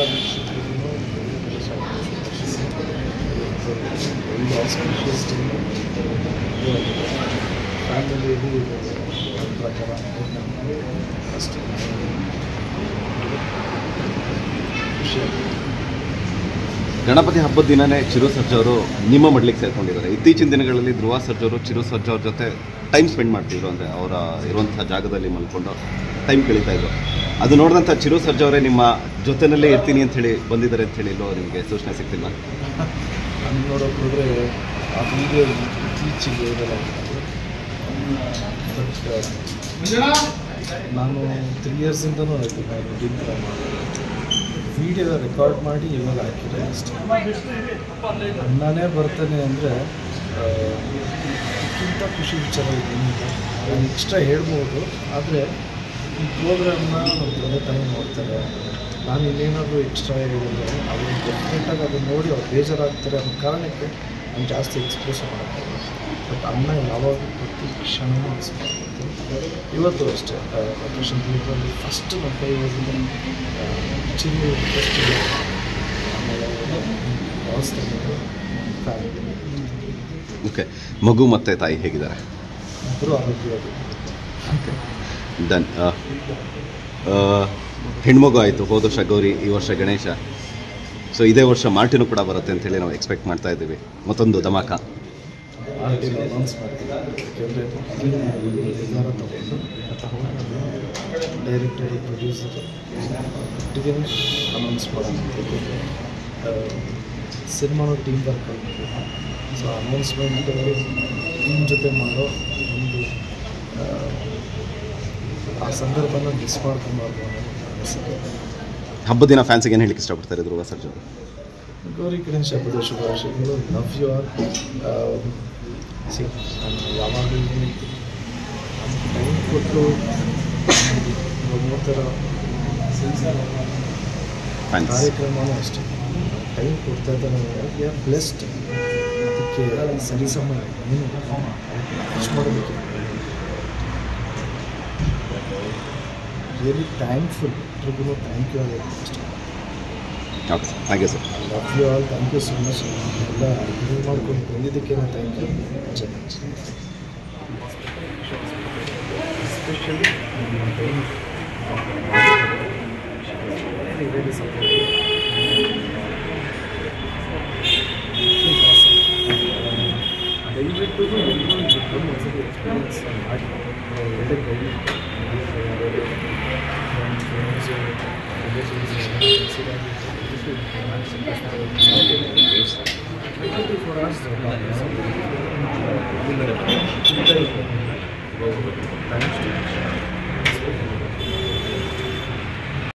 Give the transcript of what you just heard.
ವೀಕ್ಷಕರಿಗೂ ಒಂದು ಆಸ್ಪಿಷಿಯಸ್ ಫ್ಯಾಮಿಲಿಯಲ್ಲಿ ಇದು ಪ್ರಕಾರ ನಮಗೆ ಅಷ್ಟು ಖುಷಿ ಗಣಪತಿ ಹಬ್ಬದ ದಿನನೇ ಚಿರು ಸರ್ಜಾ ಅವರು ನಿಮ್ಮ ಮಡ್ಲಿಗೆ ಸೇರ್ಕೊಂಡಿದ್ದಾರೆ ಇತ್ತೀಚಿನ ದಿನಗಳಲ್ಲಿ ಧ್ರುವ ಸರ್ಜಾ ಅವರು ಚಿರು ಸರ್ಜಾ ಅವ್ರ ಜೊತೆ ಟೈಮ್ ಸ್ಪೆಂಡ್ ಮಾಡ್ತಿದ್ರು ಅಂದರೆ ಅವರ ಇರುವಂಥ ಜಾಗದಲ್ಲಿ ಮಲ್ಕೊಂಡು ಟೈಮ್ ಕಳೀತಾ ಇದ್ರು ಅದು ನೋಡಿದಂಥ ಚಿರು ಸರ್ಜಾ ಅವರೇ ನಿಮ್ಮ ಜೊತೆನಲ್ಲೇ ಇರ್ತೀನಿ ಅಂತ ಹೇಳಿ ಬಂದಿದ್ದಾರೆ ಅಂತ ಹೇಳಿ ಇಲ್ಲೋ ನಿಮಗೆ ಸೂಚನೆ ಸಿಗ್ತಿಲ್ಲ ಹಂಗೆ ನೋಡೋಕೆ ಹೋದರೆ ಆ ವಿಡಿಯೋ ಇತ್ತೀಚೆಗೆ ಇದೆಲ್ಲ ಬಟ್ ನಾನು ತ್ರೀ ಇಯರ್ಸಿಂದನೂ ಆಯಿತು ನಾನು ಡಿಮ್ ವಿಡಿಯೋ ರೆಕಾರ್ಡ್ ಮಾಡಿ ಇವಾಗ ಹಾಕಿದೆ ಅಷ್ಟೇ ಅಣ್ಣನೇ ಬರ್ತಾನೆ ಅಂದರೆ ಅದಕ್ಕಿಂತ ಖುಷಿ ವಿಚಾರ ಏನಿಲ್ಲ ನಾನು ಎಕ್ಸ್ಟ್ರಾ ಹೇಳ್ಬೋದು ಆದರೆ ಈ ಪ್ರೋಗ್ರಾಮ್ನ ನಮ್ಮ ತಂದೆ ತಾಯಿ ನೋಡ್ತಾರೆ ನಾನು ಇನ್ನೇನಾದರೂ ಎಕ್ಸ್ಟ್ರಾ ಹೇಳಿದ್ರೆ ಅವರು ಡೆಫಿನೆಟಾಗಿ ಅದನ್ನು ನೋಡಿ ಅವ್ರು ಬೇಜಾರಾಗ್ತಾರೆ ಅನ್ನೋ ಕಾರಣಕ್ಕೆ ನಾನು ಜಾಸ್ತಿ ಎಕ್ಸ್ಪ್ರೆಸ್ ಮಾಡ್ತಾರೆ ಬಟ್ ಅಣ್ಣ ಯಾವಾಗಲೂ ಪ್ರತಿ ಕ್ಷಣವೂ ಮಿಸ್ ಮಾಡ್ಕೊಳ್ತೀನಿ ಇವತ್ತು ಅಷ್ಟೇ ಆಪರೇಷನ್ ಥಿಯೇಟ್ರಲ್ಲಿ ಫಸ್ಟ್ ನಮ್ಮ ಕೈ ಹೋಗಿದ್ದು ಚಿರು ಫಸ್ಟ್ ಆಮೇಲೆ ಬಾಸ್ ತಂದೆ ಫ್ಯಾಮಿಲಿ ಓಕೆ ಮಗು ಮತ್ತು ತಾಯಿ ಹೇಗಿದ್ದಾರೆ ಇಬ್ಬರು ಆರೋಗ್ಯವಾಗಿ ಡನ್ ಹೆಣ್ಮಗು ಆಯಿತು ಹೋದ ವರ್ಷ ಗೌರಿ ಈ ವರ್ಷ ಗಣೇಶ ಸೊ ಇದೇ ವರ್ಷ ಮಾರ್ಟಿನೂ ಕೂಡ ಬರುತ್ತೆ ಅಂತೇಳಿ ನಾವು ಎಕ್ಸ್ಪೆಕ್ಟ್ ಮಾಡ್ತಾ ಇದ್ದೀವಿ ಮತ್ತೊಂದು ಧಮಾಕ ಆರ್ಟಿನ ಅನೌನ್ಸ್ ಮಾಡ್ತೀನಿ ಯಾಕೆಂದರೆ ನಿರ್ಧಾರ ತಗೊಂಡು ಡೈರೆಕ್ಟರ್ ಪ್ರೊಡ್ಯೂಸರ್ ಒಟ್ಟಿಗೆ ಅನೌನ್ಸ್ ಮಾಡೋಣ ಸಿನಿಮಾನೂ ಟೀಮ್ ವರ್ಕ್ ಆಗಬೇಕು ಸೊ ಅನೌನ್ಸ್ಮೆಂಟ್ ಟೀಮ್ ಜೊತೆ ಮಾಡೋ ಒಂದು ಆ, ಆ ಸಂದರ್ಭನ ಮಿಸ್ ಮಾಡ್ಕೊಬಾರ್ದು ಅನ್ನೋ ಅನಿಸಿಕೆ ಹಬ್ಬದ ದಿನ ಫ್ಯಾನ್ಸಿಗೆ ಏನು ಹೇಳಿಕ್ಕೆ ಇಷ್ಟಪಡ್ತಾರೆ ಧ್ರುವ ಸರ್ಜಾ ಅವರು ಗೌರಿ ಗಣೇಶ ಹಬ್ಬದ ಶುಭಾಶಯಗಳು ಲವ್ ಯು ಆಲ್ ಸಿ ನಾನು ಯಾವಾಗಲೂ ಟೈಮ್ ಕೊಟ್ಟು ಒಬ್ಬ ಥರ ಫ್ಯಾನ್ಸ್ ಕಾರ್ಯಕ್ರಮನೂ ಅಷ್ಟೇ ಟೈಮ್ ಕೊಡ್ತಾ ಇದ್ದಾರೆ ವಿ ಆರ್ ಬ್ಲೆಸ್ಡ್ ಅದಕ್ಕೆ ಸರಿ ಸಮಯ ಏನು ಖರ್ಚು ಮಾಡೋದಕ್ಕೆ ರಿಯಲಿ ಥ್ಯಾಂಕ್ಫುಲ್ ಎಲ್ರಿಗೂ ಥ್ಯಾಂಕ್ ಯು ಆಗಿರುತ್ತೆ ಅಷ್ಟೇ okay sir thank you sir love you all thank you so much ಎಲ್ಲ ಇದು ಮಾಡ್ಕೊಂಡು ಬಂದಿದ್ದಕ್ಕೆ ಥ್ಯಾಂಕ್ ಯು ಜೈ ಎಸ್ಪೆಷಲಿ ವೆರಿ ದಯವಿಟ್ಟು ಎಲ್ಲರೂ ಬಂದು ಒಂದ್ಸತಿ ಎಕ್ಸ್ಪೀರಿಯನ್ಸ್ ಮಾಡಿ ಒಳ್ಳೆ ಗೈಡ್ ಥ್ಯಾಂಕ್ಸ್ ಟು